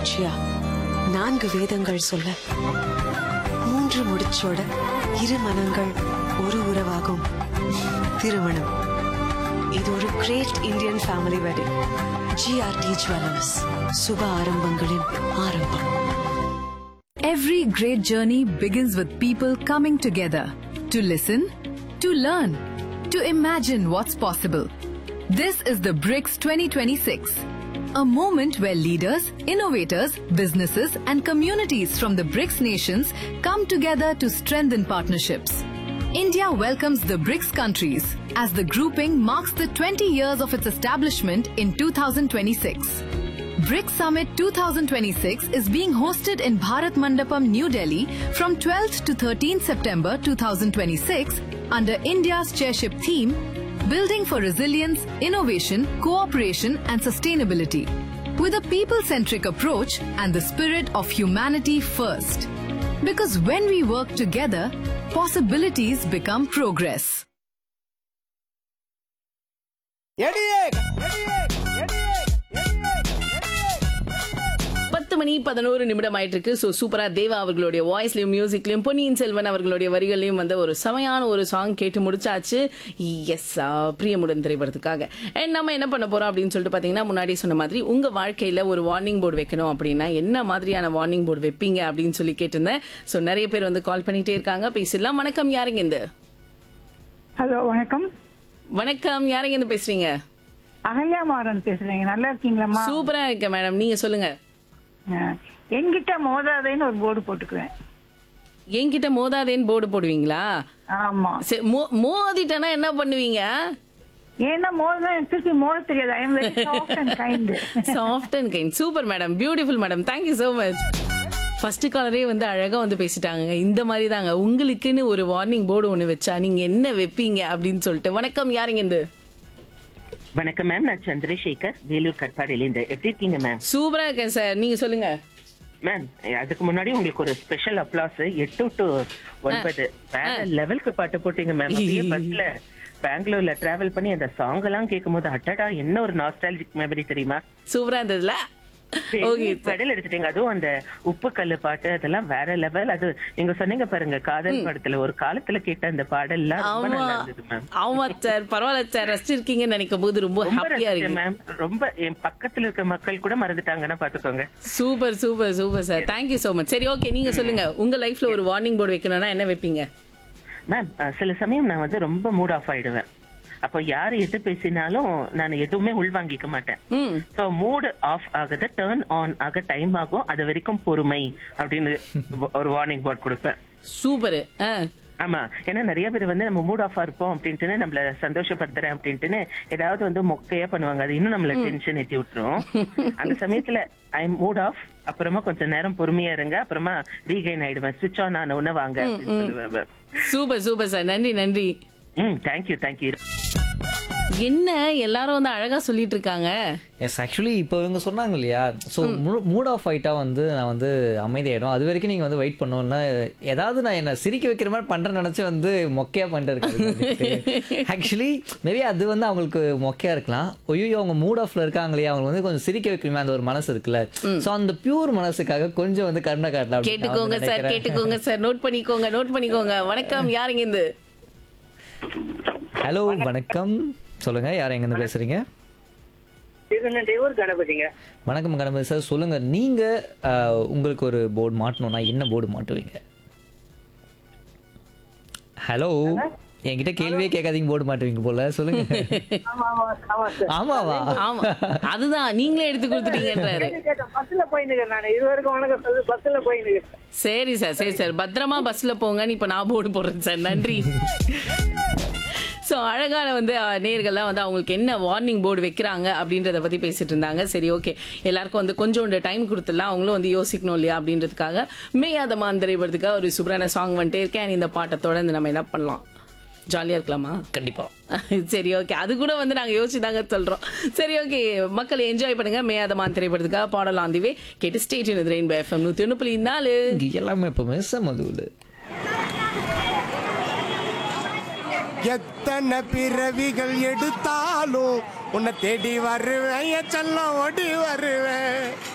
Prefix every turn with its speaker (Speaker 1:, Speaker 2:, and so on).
Speaker 1: சாட்சியா நான்கு வேதங்கள் சொல்ல மூன்று முடிச்சோட இரு மனங்கள் ஒரு உறவாகும் திருமணம் இது ஒரு great Indian family wedding GRT jewellers சுப ஆரம்பங்களின் ஆரம்பம்
Speaker 2: Every great journey begins with people coming together to listen, to learn, to imagine what's possible. This is the BRICS 2026, a moment where leaders, innovators, businesses, and communities from the BRICS nations come together to strengthen partnerships. India welcomes the BRICS countries as the grouping marks the 20 years of its establishment in 2026. BRICS Summit 2026 is being hosted in Bharat Mandapam, New Delhi from 12th to 13th September 2026 under India's chairship theme Building for Resilience, Innovation, Cooperation and Sustainability with a people centric approach and the spirit of humanity first. Because when we work together, possibilities become progress.
Speaker 3: எடியே எடியே எடியே
Speaker 4: பத்து மணி பதினோரு நிமிடம் ஆயிட்டு இருக்கு so சூப்பரா தேவா அவர்களுடைய வாய்ஸ்லயும் மியூசிக்லயும் பொன்னியின் செல்வன் அவர்களுடைய வரிகளையும் வந்து ஒரு செமையான ஒரு சாங் கேட்டு முடிச்சாச்சு எஸ் பிரியமுடன் திரைப்படத்துக்காக அண்ட் நம்ம என்ன பண்ண போறோம் அப்படின்னு சொல்லிட்டு பாத்தீங்கன்னா முன்னாடி சொன்ன மாதிரி உங்க வாழ்க்கையில ஒரு வார்னிங் போர்டு வைக்கணும் அப்படின்னா என்ன மாதிரியான வார்னிங் போர்டு வைப்பீங்க அப்படின்னு சொல்லி கேட்டிருந்தேன் ஸோ நிறைய பேர் வந்து கால் பண்ணிட்டே இருக்காங்க பேசிடலாம் வணக்கம் யாருங்க இந்த
Speaker 5: ஹலோ வணக்கம்
Speaker 4: வணக்கம் யாருங்க இருந்து பேசுறீங்க
Speaker 5: அகல்யா மாறன் பேசுறேங்க நல்லா இருக்கீங்களாம்மா
Speaker 4: சூப்பரா இருக்கேன் மேடம் நீங்க சொல்லுங்க
Speaker 5: அஹ், என்கிட்ட மோதாதேன்னு ஒரு போர்டு போட்டுக்குவேன்
Speaker 4: என்கிட்ட மோதாதேன்னு போர்டு போடுவீங்களா
Speaker 5: ஆமா
Speaker 4: சரி, மோ- மோதிட்டேன்னா என்ன பண்ணுவீங்க
Speaker 5: ஏன்னா மோதா திருப்பி மோத தெரியாது I am very soft and kind
Speaker 4: soft and kind super madam beautiful madam thank you so much first காலரே வந்து அழகா வந்து பேசிட்டாங்க இந்த மாதிரி தாங்க உங்களுக்குன்னு ஒரு வார்னிங் போர்டு ஒண்ணு வச்சா நீங்க என்ன வைப்பீங்க அப்படின்னு சொல்லிட்டு வணக்கம் யாருங்க இந்த
Speaker 6: வணக்கம் மேம் நான் சந்திரசேகர் வேலூர் கட்பாடியிலேருந்து எப்படி இருக்கீங்க மேம்
Speaker 4: சூப்பரா இருக்கேன் சார் நீங்க சொல்லுங்க
Speaker 6: மேம் அதுக்கு முன்னாடி உங்களுக்கு ஒரு ஸ்பெஷல் அப்ளாஸ் எட்டு டு ஒன்பது வேற லெவலுக்கு பாட்டு போட்டீங்க மேம் அப்படியே பஸ்ல பெங்களூர்ல டிராவல் பண்ணி அந்த சாங் எல்லாம் கேட்கும் போது அட்டடா என்ன ஒரு நாஸ்டாலஜிக் மெமரி தெரியுமா
Speaker 4: சூப்பரா இருந்ததுல ஓகே
Speaker 6: கடல் எடுத்துட்டீங்க அதுவும் அந்த உப்பு கல்லு பாட்டு அதெல்லாம் வேற லெவல் அது நீங்க சொன்னீங்க பாருங்க காதல் படத்துல ஒரு காலத்துல கேட்ட அந்த பாடல்லாம் ரொம்ப
Speaker 4: ஆமா
Speaker 6: நல்லா இருந்தது மேம்
Speaker 4: ஆமா சார் பரவாயில்ல சார் ரசிச்சிருக்கீங்கன்னு நினைக்கும் போது ரொம்ப
Speaker 6: ரொம்ப
Speaker 4: ஹாப்பியா
Speaker 6: ரசிச்சேன்
Speaker 4: இருக்கு
Speaker 6: மேம் ரொம்ப என் பக்கத்துல இருக்க மக்கள் கூட மறந்துட்டாங்கன்னா பாத்துக்கோங்க
Speaker 4: super super super sir thank you so much சரி ஓகே நீங்க சொல்லுங்க உங்க லைஃப்ல ஒரு வார்னிங் போர்டு வைக்கணும்னா என்ன வைப்பீங்க
Speaker 6: மேம் அஹ், சில சமயம் நான் வந்து ரொம்ப மூட் ஆஃப் ஆயிடுவேன் அப்போ யார் எது பேசினாலும் நான் எதுவுமே உள்வாங்கிக்க மாட்டேன்
Speaker 4: ம்
Speaker 6: சோ மூட் ஆஃப் ஆகுது டேர்ன் ஆன் ஆக டைம் ஆகும் அது வரைக்கும் பொறுமை அப்படின்னு ஒரு வார்னிங் போர்ட் கொடுப்பேன்
Speaker 4: சூப்பர் ஆ
Speaker 6: ஆமா ஏன்னா நிறைய பேர் வந்து நம்ம மூட் ஆஃபா இருப்போம் அப்படின்ட்டு நம்மள சந்தோஷப்படுத்துறேன் அப்படின்ட்டு ஏதாவது வந்து மொக்கையா பண்ணுவாங்க அது இன்னும் நம்மள டென்ஷன் ஏத்தி விட்டுரும் அந்த சமயத்துல ஐ மூட் ஆஃப் அப்புறமா கொஞ்சம் நேரம் பொறுமையா இருங்க அப்புறமா ரீகைன் ஆயிடுவேன் சுவிச் ஆன் ஆன உடனே வாங்க அப்படின்னு சொல்லுவேன்
Speaker 4: சூப்பர் சூப்பர் சார் நன்றி நன்றி
Speaker 6: ம் தேங்க்யூ தேங்க்யூ
Speaker 4: என்ன எல்லாரும் வந்து அழகா சொல்லிட்டு இருக்காங்க
Speaker 7: எஸ் ஆக்சுவலி இப்போ இவங்க சொன்னாங்க இல்லையா ஸோ மூட் ஆஃப் ஆயிட்டா வந்து நான் வந்து அமைதியாயிடும் அது வரைக்கும் நீங்கள் வந்து வெயிட் பண்ணோன்னா ஏதாவது நான் என்ன சிரிக்க வைக்கிற மாதிரி பண்ணுறேன்னு நினச்சி வந்து மொக்கையா பண்ணிட்டு ஆக்சுவலி மேபி அது வந்து அவங்களுக்கு மொக்கையா இருக்கலாம் ஒய்யோ அவங்க மூட் ஆஃப்ல இருக்காங்களே அவங்க வந்து கொஞ்சம் சிரிக்க வைக்கணுமே அந்த ஒரு மனசு இருக்குல்ல ஸோ அந்த பியூர் மனசுக்காக கொஞ்சம் வந்து கருணை காட்டலாம் அப்படின்னு நான்
Speaker 4: கேட்டுக்கோங்க
Speaker 7: வந்து
Speaker 4: சார்
Speaker 7: நினைக்கிறேன்.
Speaker 4: கேட்டுக்கோங்க சார் நோட் பண்ணிக்கோங்க நோட் பண்ணிக்கோங்க வணக்கம் யாருங்க இந்த
Speaker 7: ஹலோ வணக்கம் சொல்லுங்க யார் எங்கேருந்து பேசுறீங்க
Speaker 8: திருநெல்வேலூர் கணபதிங்க
Speaker 7: வணக்கம் கணபதி சார் சொல்லுங்க நீங்க அஹ், உங்களுக்கு ஒரு போர்டு மாட்டணும்னா என்ன போர்டு மாட்டுவீங்க ஹலோ என்கிட்ட கேள்வியே கேட்காதீங்க போர்டு மாட்டுவீங்க போல சொல்லுங்க
Speaker 8: ஆமா ஆமா ஆமா சார்
Speaker 7: ஆமாவா
Speaker 4: ஆமா அதுதான் நீங்களே எடுத்து கொடுத்துட்டீங்கன்றாரு
Speaker 8: பஸ்ல போயின்னு நான் இது வரைக்கும் வணக்கம் சொல்லி பஸ்ல போயின்னு
Speaker 4: சரி சார் சரி சார் பத்திரமா பஸ்ல போங்கன்னு இப்ப நான் போர்டு போடுறேன் சார் நன்றி ஸோ அழகான வந்து அஹ், நேயர்கள்லாம் வந்து அவங்களுக்கு என்ன வார்னிங் போர்டு வைக்கிறாங்க அப்படின்றத பத்தி பேசிட்டு இருந்தாங்க சரி ஓகே எல்லாருக்கும் வந்து கொஞ்சோண்டு டைம் கொடுத்துடலாம் அவங்களும் வந்து யோசிக்கணும் இல்லையா அப்படின்றதுக்காக மேயாத மாந்திரைவதுக்காக ஒரு சூப்பரான சாங் வந்துட்டே இருக்கேன் And இந்த பாட்டை தொடர்ந்து நம்ம என்ன பண்ணலாம் ஜாலியா இருக்கலாமா
Speaker 7: கண்டிப்பா
Speaker 4: சரி ஓகே அது கூட வந்து நாங்க யோசிச்சு தாங்க சொல்றோம் சரி ஓகே மக்களை என்ஜாய் பண்ணுங்க மேயாதமான் திரைப்படத்துக்காக பாடலாம் திவே கேட்டு ஸ்டேட் ரெயின்போ எஃப்எம் நூத்தி ஒண்ணு புள்ளி நாலு
Speaker 7: இங்க எல்லாமே எப்பவுமே செமதுவில்
Speaker 3: எத்தனை பிறவிகள் எடுத்தாலும் உன்னை தேடி வருவேன் என் செல்லம் ஓடி வருவேன்